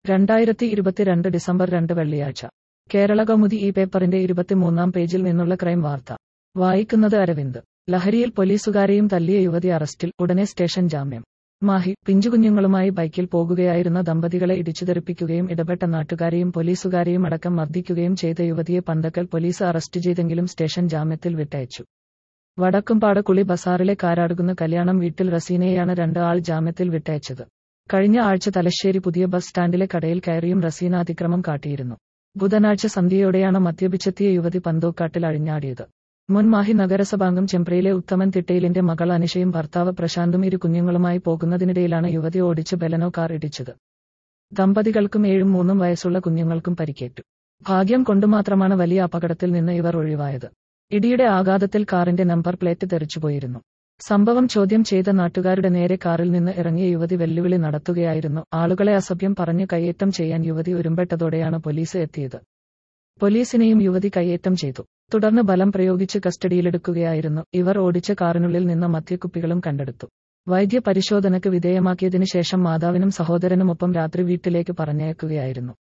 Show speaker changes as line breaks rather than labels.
രണ്ടായിരത്തി ഇരുപത്തിരണ്ട് ഡിസംബർ രണ്ട് വെള്ളിയാഴ്ച കേരള കൗമുദി ഈ പേപ്പറിന്റെ ഇരുപത്തിമൂന്നാം പേജിൽ നിന്നുള്ള ക്രൈം വാർത്ത വായിക്കുന്നത് അരവിന്ദ് ലഹരിയിൽ പോലീസുകാരെയും തല്ലിയ യുവതി അറസ്റ്റിൽ ഉടനെ സ്റ്റേഷൻ ജാമ്യം മാഹി പിഞ്ചുകുഞ്ഞുങ്ങളുമായി ബൈക്കിൽ പോകുകയായിരുന്ന ദമ്പതികളെ ഇടിച്ചുതെറിപ്പിക്കുകയും ഇടപെട്ട നാട്ടുകാരെയും പോലീസുകാരെയും അടക്കം മർദ്ദിക്കുകയും ചെയ്ത യുവതിയെ പന്തക്കൽ പോലീസ് അറസ്റ്റ് ചെയ്തെങ്കിലും സ്റ്റേഷൻ ജാമ്യത്തിൽ വിട്ടയച്ചു വടക്കുംപാട് കുളി ബസാറിലെ കാരാടുകുന്ന കല്യാണം വീട്ടിൽ റസീനയെയാണ് രണ്ട് ആൾ ജാമ്യത്തിൽ വിട്ടയച്ചത് കഴിഞ്ഞ ആഴ്ച തലശ്ശേരി പുതിയ ബസ് സ്റ്റാൻഡിലെ കടയിൽ കയറിയും റസീന അതിക്രമം കാട്ടിയിരുന്നു ബുധനാഴ്ച സന്ധ്യയോടെയാണ് മദ്യപിച്ചെത്തിയ യുവതി പന്തോക്കാട്ടിൽ അഴിഞ്ഞാടിയത് മുൻ മാഹി നഗരസഭാംഗം ചെമ്പ്രയിലെ ഉത്തമൻ തിട്ടയിലിന്റെ മകൾ അനിഷയും ഭർത്താവ് പ്രശാന്തും ഇരു കുഞ്ഞുങ്ങളുമായി പോകുന്നതിനിടയിലാണ് യുവതി ഓടിച്ച് ബെലനോ കാർ ഇടിച്ചത് ദമ്പതികൾക്കും ഏഴും മൂന്നും വയസ്സുള്ള കുഞ്ഞുങ്ങൾക്കും പരിക്കേറ്റു ഭാഗ്യം കൊണ്ടുമാത്രമാണ് വലിയ അപകടത്തിൽ നിന്ന് ഇവർ ഒഴിവായത് ഇടിയുടെ ആഘാതത്തിൽ കാറിന്റെ നമ്പർ പ്ലേറ്റ് തെറിച്ചുപോയിരുന്നു സംഭവം ചോദ്യം ചെയ്ത നാട്ടുകാരുടെ നേരെ കാറിൽ നിന്ന് ഇറങ്ങിയ യുവതി വെല്ലുവിളി നടത്തുകയായിരുന്നു ആളുകളെ അസഭ്യം പറഞ്ഞ് കയ്യേറ്റം ചെയ്യാൻ യുവതി ഉരുമ്പെട്ടതോടെയാണ് പോലീസ് എത്തിയത് പോലീസിനെയും യുവതി കയ്യേറ്റം ചെയ്തു തുടർന്ന് ബലം പ്രയോഗിച്ച് കസ്റ്റഡിയിലെടുക്കുകയായിരുന്നു ഇവർ ഓടിച്ച കാറിനുള്ളിൽ നിന്ന് മദ്യക്കുപ്പികളും കണ്ടെടുത്തു വൈദ്യ പരിശോധനയ്ക്ക് വിധേയമാക്കിയതിനു ശേഷം മാതാവിനും സഹോദരനുമൊപ്പം രാത്രി വീട്ടിലേക്ക് പറഞ്ഞയക്കുകയായിരുന്നു